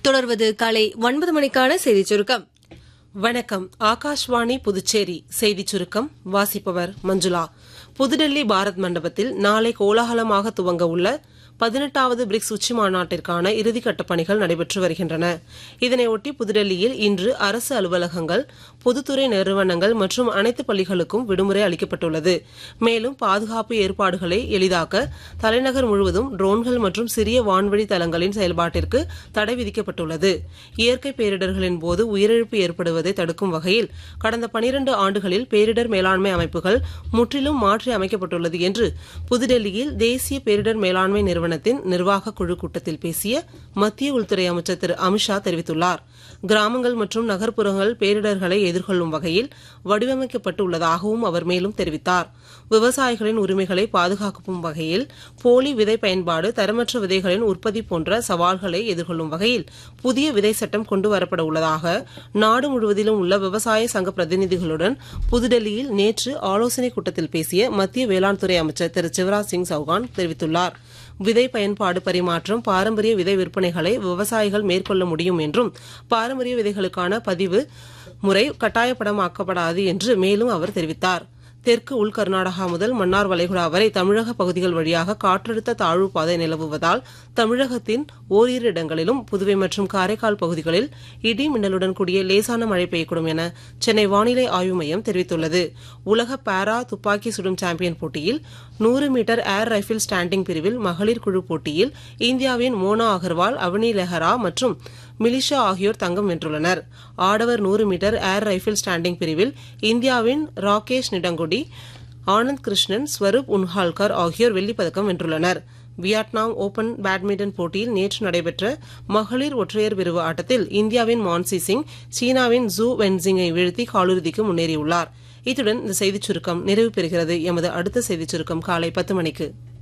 தொடர்வது காலை ஒன்பது மணிக்கான செய்திச் சுருக்கம் வணக்கம் ஆகாஷ்வாணி புதுச்சேரி செய்திச் சுருக்கம் வாசிப்பவர் மஞ்சுளா புதுடெல்லி பாரத் மண்டபத்தில் நாளை கோலாகலமாக துவங்க உள்ள பதினெட்டாவது பிரிக்ஸ் உச்சி மாநாட்டிற்கான இறுதிக்கட்ட பணிகள் நடைபெற்று வருகின்றன இதனையொட்டி புதுடெல்லியில் இன்று அரசு அலுவலகங்கள் பொதுத்துறை நிறுவனங்கள் மற்றும் அனைத்து பள்ளிகளுக்கும் விடுமுறை அளிக்கப்பட்டுள்ளது மேலும் பாதுகாப்பு ஏற்பாடுகளை எளிதாக்க தலைநகர் முழுவதும் ட்ரோன்கள் மற்றும் சிறிய வான்வழி தளங்களின் செயல்பாட்டிற்கு தடை விதிக்கப்பட்டுள்ளது இயற்கை பேரிடர்களின் போது உயிரிழப்பு ஏற்படுவதை தடுக்கும் வகையில் கடந்த பனிரண்டு ஆண்டுகளில் பேரிடர் மேலாண்மை அமைப்புகள் முற்றிலும் மாற்றி அமைக்கப்பட்டுள்ளது என்று புதுடெல்லியில் தேசிய பேரிடர் மேலாண்மை நிறுவனத்தின் நிர்வாக குழு கூட்டத்தில் பேசிய மத்திய உள்துறை அமைச்சர் திரு அமித்ஷா தெரிவித்துள்ளார் கிராமங்கள் மற்றும் நகர்ப்புறங்கள் பேரிடர்களை எதிர்கொள்ளும் வகையில் வடிவமைக்கப்பட்டுள்ளதாகவும் அவர் மேலும் தெரிவித்தார் விவசாயிகளின் உரிமைகளை பாதுகாக்கும் வகையில் போலி விதை பயன்பாடு தரமற்ற விதைகளின் உற்பத்தி போன்ற சவால்களை எதிர்கொள்ளும் வகையில் புதிய விதை சட்டம் கொண்டு வரப்பட உள்ளதாக நாடு முழுவதிலும் உள்ள விவசாய சங்க பிரதிநிதிகளுடன் புதுடெல்லியில் நேற்று ஆலோசனைக் கூட்டத்தில் பேசிய மத்திய வேளாண் துறை அமைச்சர் திரு சிவராஜ் சிங் சௌகான் தெரிவித்துள்ளார் விதை பயன்பாடு பரிமாற்றம் பாரம்பரிய விதை விற்பனைகளை விவசாயிகள் மேற்கொள்ள முடியும் என்றும் பாரம்பரிய விதைகளுக்கான பதிவு முறை கட்டாயப்படமாக்கப்படாது என்று மேலும் அவர் தெரிவித்தார் தெற்கு உள் கர்நாடகா முதல் மன்னார் வளைகுடா வரை தமிழக பகுதிகள் வழியாக காற்றழுத்த தாழ்வு பாதை நிலவுவதால் தமிழகத்தின் ஓரிரு இடங்களிலும் புதுவை மற்றும் காரைக்கால் பகுதிகளில் இடி மின்னலுடன் கூடிய லேசான மழை பெய்யக்கூடும் என சென்னை வானிலை ஆய்வு மையம் தெரிவித்துள்ளது உலக பாரா துப்பாக்கி சுடும் சாம்பியன் போட்டியில் நூறு மீட்டர் ஏர் ரைபிள் ஸ்டாண்டிங் பிரிவில் மகளிர் குழு போட்டியில் இந்தியாவின் மோனா அகர்வால் அவனி லெஹரா மற்றும் மிலிஷா ஆகியோர் தங்கம் வென்றுள்ளனர் ஆடவர் நூறு மீட்டர் ஏர் ரைபிள் ஸ்டாண்டிங் பிரிவில் இந்தியாவின் ராகேஷ் நிடங்குடி ஆனந்த் கிருஷ்ணன் ஸ்வரூப் உன்ஹால்கர் ஆகியோர் வெள்ளிப்பதக்கம் வென்றுள்ளனர் வியட்நாம் ஓபன் பேட்மிண்டன் போட்டியில் நேற்று நடைபெற்ற மகளிர் ஒற்றையர் பிரிவு ஆட்டத்தில் இந்தியாவின் மான்சி சிங் சீனாவின் ஜூ வென்சிங்கை வீழ்த்தி காலிறுதிக்கு முன்னேறியுள்ளார் இத்துடன் இந்த செய்திச் சுருக்கம் நிறைவு பெறுகிறது எமது அடுத்த செய்திச் சுருக்கம் காலை பத்து மணிக்கு